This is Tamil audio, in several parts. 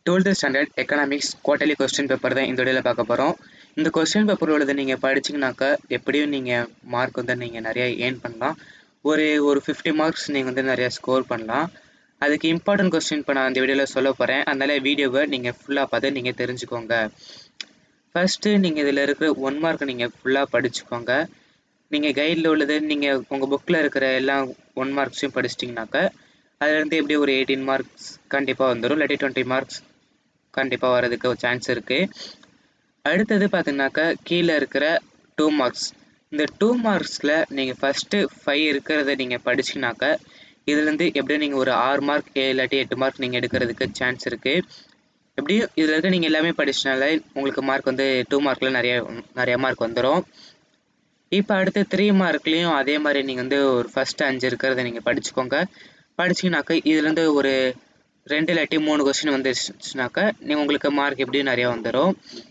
twelfth standard economics quarterly question paper தான் இந்த வீடியோவில் பார்க்க போகிறோம் இந்த கொஸ்டின் பேப்பர் உள்ளதை நீங்கள் படிச்சிங்கனாக்கா எப்படியும் நீங்கள் மார்க் வந்து நீங்கள் நிறைய ஏர்ன் பண்ணலாம் ஒரு ஒரு ஃபிஃப்டி மார்க்ஸ் நீங்கள் வந்து நிறைய ஸ்கோர் பண்ணலாம் அதுக்கு இம்பார்ட்டன்ட் கொஸ்டின் இப்போ நான் இந்த வீடியோவில் சொல்ல போகிறேன் அதனால் வீடியோவை நீங்கள் ஃபுல்லாக பார்த்து நீங்கள் தெரிஞ்சுக்கோங்க ஃபஸ்ட்டு நீங்கள் இதில் இருக்கிற ஒன் மார்க் நீங்கள் ஃபுல்லாக படிச்சுக்கோங்க நீங்கள் கைடில் உள்ளது நீங்கள் உங்கள் புக்கில் இருக்கிற எல்லா ஒன் மார்க்ஸையும் படிச்சிட்டிங்கனாக்கா அதுலேருந்து எப்படி ஒரு எயிட்டீன் மார்க்ஸ் கண்டிப்பாக வந்துடும் இல்லாட்டி டுவெண்ட்டி மார்க்ஸ் கண்டிப்பாக வரதுக்கு ஒரு சான்ஸ் இருக்குது அடுத்தது பார்த்தீங்கன்னாக்கா கீழே இருக்கிற டூ மார்க்ஸ் இந்த டூ மார்க்ஸில் நீங்கள் ஃபஸ்ட்டு ஃபைவ் இருக்கிறத நீங்கள் படிச்சிங்கனாக்கா இதுலேருந்து எப்படியும் நீங்கள் ஒரு ஆறு மார்க் இல்லாட்டி எட்டு மார்க் நீங்கள் எடுக்கிறதுக்கு சான்ஸ் இருக்குது எப்படியும் இதில் இருக்க நீங்கள் எல்லாமே படிச்சனால உங்களுக்கு மார்க் வந்து டூ மார்க்கில் நிறைய நிறைய மார்க் வந்துடும் இப்போ அடுத்து த்ரீ மார்க்லேயும் அதே மாதிரி நீங்கள் வந்து ஒரு ஃபஸ்ட்டு அஞ்சு இருக்கிறத நீங்கள் படிச்சுக்கோங்க படிச்சிங்கனாக்கா இதுலேருந்து ஒரு ரெண்டு இல்லாட்டி மூணு கொஸ்டின் வந்துருச்சுனாக்கா நீங்கள் உங்களுக்கு மார்க் எப்படியும் நிறையா வந்துடும்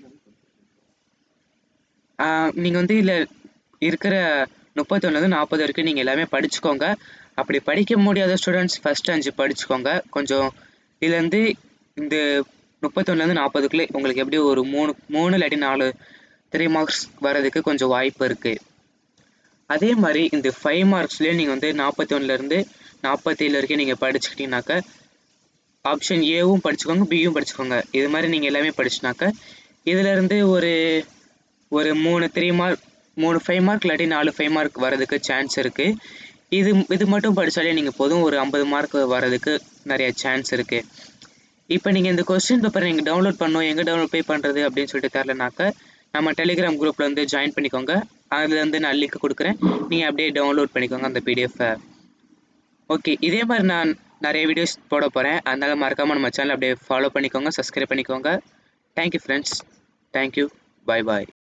நீங்கள் வந்து இதில் இருக்கிற முப்பத்தொன்னுலேருந்து நாற்பது வரைக்கும் நீங்கள் எல்லாமே படிச்சுக்கோங்க அப்படி படிக்க முடியாத ஸ்டூடெண்ட்ஸ் ஃபஸ்ட் அஞ்சு படிச்சுக்கோங்க கொஞ்சம் இதுலேருந்து இந்த முப்பத்தொன்னுலேருந்து நாற்பதுக்குள்ளே உங்களுக்கு எப்படி ஒரு மூணு மூணு இல்லாட்டி நாலு த்ரீ மார்க்ஸ் வர்றதுக்கு கொஞ்சம் வாய்ப்பு இருக்குது அதே மாதிரி இந்த ஃபைவ் மார்க்ஸ்லேயே நீங்கள் வந்து நாற்பத்தி ஒன்றுலேருந்து நாற்பத்தேழு வரைக்கும் நீங்கள் படிச்சுக்கிட்டீங்கனாக்கா ஆப்ஷன் ஏவும் படிச்சுக்கோங்க பியும் படிச்சுக்கோங்க இது மாதிரி நீங்கள் எல்லாமே படிச்சுனாக்கா இதிலேருந்து ஒரு ஒரு மூணு த்ரீ மார்க் மூணு ஃபைவ் மார்க் இல்லாட்டி நாலு ஃபைவ் மார்க் வரதுக்கு சான்ஸ் இருக்குது இது இது மட்டும் படித்தாலே நீங்கள் போதும் ஒரு ஐம்பது மார்க் வர்றதுக்கு நிறைய சான்ஸ் இருக்குது இப்போ நீங்கள் இந்த கொஸ்டின் பேப்பரை நீங்கள் டவுன்லோட் பண்ணணும் எங்கே டவுன்லோட் பே பண்ணுறது அப்படின்னு சொல்லிட்டு தரலனாக்கா நம்ம டெலிகிராம் குரூப்பில் வந்து ஜாயின் பண்ணிக்கோங்க அதில் வந்து நான் லிங்க் கொடுக்குறேன் நீங்கள் அப்படியே டவுன்லோட் பண்ணிக்கோங்க அந்த பிடிஎஃபை ஓகே இதே மாதிரி நான் நிறைய வீடியோஸ் போட போகிறேன் அதனால் மறக்காமல் நம்ம சேனல் அப்படியே ஃபாலோ பண்ணிக்கோங்க சப்ஸ்கிரைப் பண்ணிக்கோங்க தேங்க்யூ ஃப்ரெண்ட்ஸ் தேங்க்யூ பாய் பாய்